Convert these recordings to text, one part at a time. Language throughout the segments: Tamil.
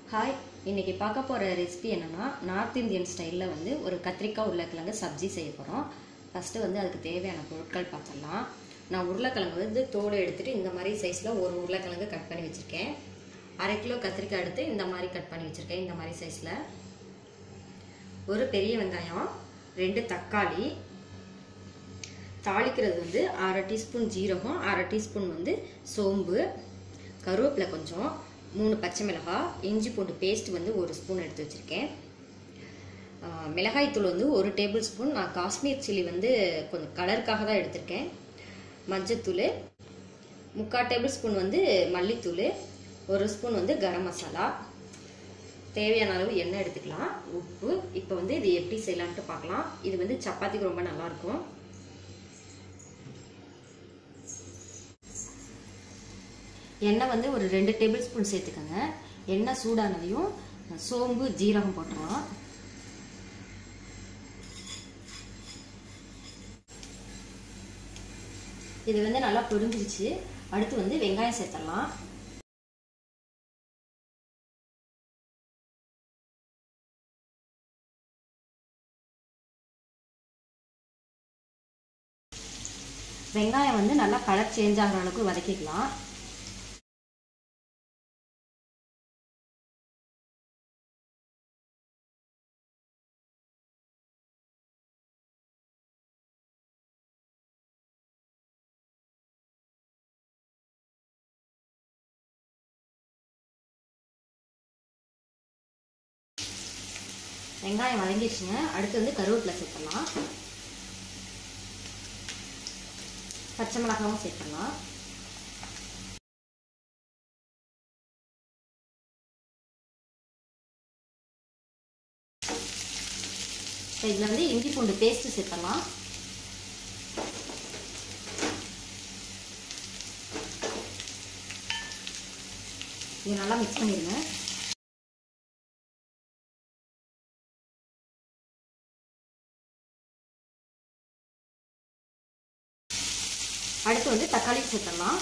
ஹாய் இன்னைக்கு பார்க்க போகிற ரெசிபி என்னன்னா நார்த் இந்தியன் ஸ்டைலில் வந்து ஒரு கத்திரிக்காய் உருளைக்கிழங்கு சப்ஜி செய்ய போகிறோம் ஃபஸ்ட்டு வந்து அதுக்கு தேவையான பொருட்கள் பார்த்துடலாம் நான் உருளைக்கிழங்கு வந்து தோலை எடுத்துகிட்டு இந்த மாதிரி சைஸில் ஒரு உருளைக்கிழங்கு கட் பண்ணி வச்சுருக்கேன் அரை கிலோ கத்திரிக்காய் எடுத்து இந்த மாதிரி கட் பண்ணி வச்சுருக்கேன் இந்த மாதிரி சைஸில் ஒரு பெரிய வெங்காயம் ரெண்டு தக்காளி தாளிக்கிறது வந்து அரை டீஸ்பூன் ஜீரகம் அரை டீஸ்பூன் வந்து சோம்பு கருவேப்பிலை கொஞ்சம் மூணு பச்சை மிளகாய் இஞ்சி பூண்டு பேஸ்ட் வந்து ஒரு ஸ்பூன் எடுத்து வச்சுருக்கேன் மிளகாய்த்தூள் வந்து ஒரு டேபிள் ஸ்பூன் நான் காஷ்மீர் சில்லி வந்து கொஞ்சம் கலருக்காக தான் எடுத்திருக்கேன் மஞ்சத்தூள் முக்கால் டேபிள் ஸ்பூன் வந்து மல்லித்தூள் ஒரு ஸ்பூன் வந்து கரம் மசாலா தேவையான அளவு எண்ணெய் எடுத்துக்கலாம் உப்பு இப்போ வந்து இது எப்படி செய்யலான்ட்டு பார்க்கலாம் இது வந்து சப்பாத்திக்கு ரொம்ப நல்லாயிருக்கும் எண்ணெய் வந்து ஒரு ரெண்டு டேபிள் ஸ்பூன் சேர்த்துக்கோங்க எண்ணெய் சூடானதையும் சோம்பு ஜீரகம் போட்டுடலாம் இது வந்து நல்லா பொரிஞ்சிருச்சு அடுத்து வந்து வெங்காயம் சேர்த்துடலாம் வெங்காயம் வந்து நல்லா கலர் சேஞ்ச் ஆகிற அளவுக்கு வதக்கிக்கலாம் வெங்காயம் வதங்கிடுச்சுங்க அடுத்து வந்து கருவேப்பிலை சேர்த்துடலாம் பச்சை மிளகாவும் சேர்த்துடலாம் இதில் வந்து இஞ்சி பூண்டு பேஸ்ட்டு சேர்த்துடலாம் இது நல்லா மிக்ஸ் பண்ணிடுங்க அடுத்து வந்து தக்காளி சேர்த்துடலாம்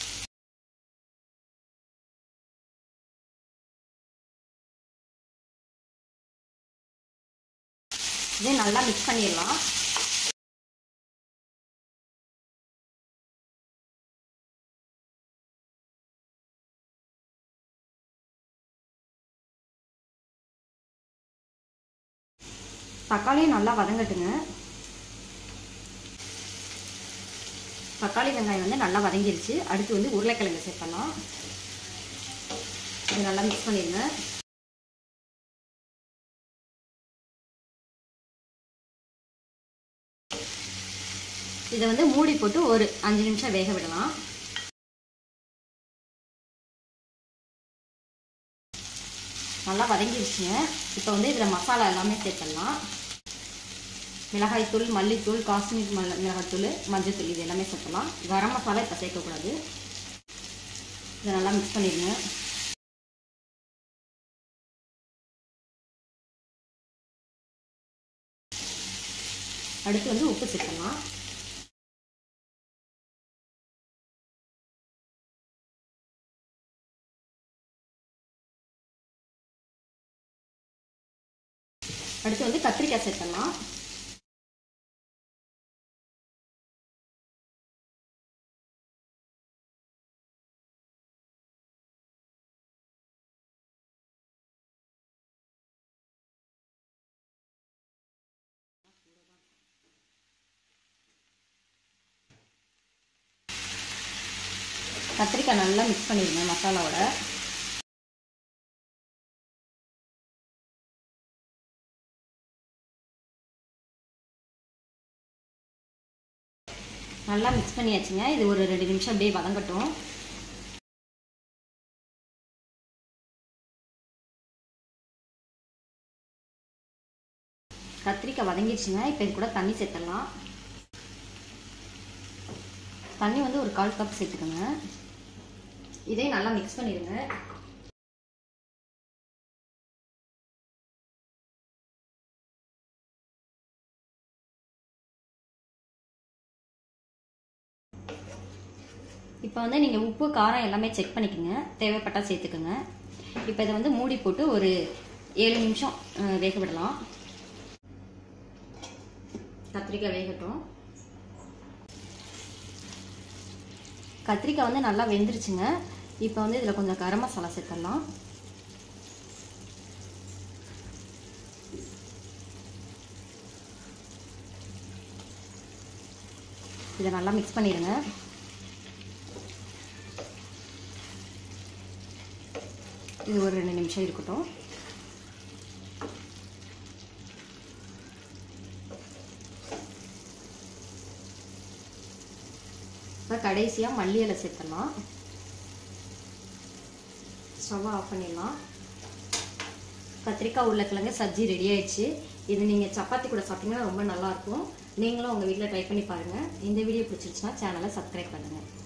இதே நல்லா மிக்ஸ் பண்ணிடலாம் தக்காளியும் நல்லா வதங்கட்டுங்க தக்காளி வெங்காயம் வந்து நல்லா வதங்கிருச்சு அடுத்து வந்து உருளைக்கிழங்கு சேர்த்தலாம் இது நல்லா மிக்ஸ் பண்ணிடுங்க இதை வந்து மூடி போட்டு ஒரு அஞ்சு நிமிஷம் வேக விடலாம் நல்லா வதங்கிருச்சுங்க இப்போ வந்து இதில் மசாலா எல்லாமே சேர்த்துடலாம் மிளகாய்த்தூள் மல்லித்தூள் காஷ்மீர் மல் மிளகாய்த்தூள் மஞ்சத்தூள் இது எல்லாமே சேர்த்துலாம் கரம் மசாலா இப்போ சேர்க்கக்கூடாது இதை நல்லா மிக்ஸ் பண்ணிடுங்க அடுத்து வந்து உப்பு சேர்த்துலாம் அடுத்து வந்து கத்திரிக்காய் சேர்த்துடலாம் கத்திரிக்காய் நல்லா மிக்ஸ் பண்ணிடுங்க மசாலாவோட நல்லா மிக்ஸ் பண்ணியாச்சுங்க இது ஒரு ரெண்டு நிமிஷம் அப்படியே வதங்கட்டும் கத்திரிக்காய் வதங்கிடுச்சுங்க இப்போ இது கூட தண்ணி சேர்த்துடலாம் தண்ணி வந்து ஒரு கால் கப் சேர்த்துக்கோங்க இதே நல்லா மிக்ஸ் பண்ணிடுங்க இப்போ வந்து நீங்கள் உப்பு காரம் எல்லாமே செக் பண்ணிக்கோங்க தேவைப்பட்டால் சேர்த்துக்கோங்க இப்போ இதை வந்து மூடி போட்டு ஒரு ஏழு நிமிஷம் அஹ், வேக விடலாம் கத்திரிக்காய் வேகட்டும் கத்திரிக்காய் வந்து நல்லா வெந்துருச்சுங்க இப்போ வந்து இதில் கொஞ்சம் கரம் மசாலா சேர்த்துடலாம் இதை நல்லா மிக்ஸ் பண்ணிடுங்க இது ஒரு ரெண்டு நிமிஷம் இருக்கட்டும் இப்போ கடைசியாக மல்லி இலை சேர்த்துடலாம் ஸ்டவ் ஆஃப் பண்ணிடலாம் கத்திரிக்காய் உருளைக்கிழங்கு சப்ஜி ரெடி ஆயிடுச்சு இது நீங்கள் சப்பாத்தி கூட சாப்பிட்டீங்கன்னா ரொம்ப நல்லாயிருக்கும் நீங்களும் உங்கள் வீட்டில் ட்ரை பண்ணி பாருங்கள் இந்த வீடியோ பிடிச்சிருச்சுன்னா சேனலை சப்ஸ்கிரைப் பண்ணுங்கள்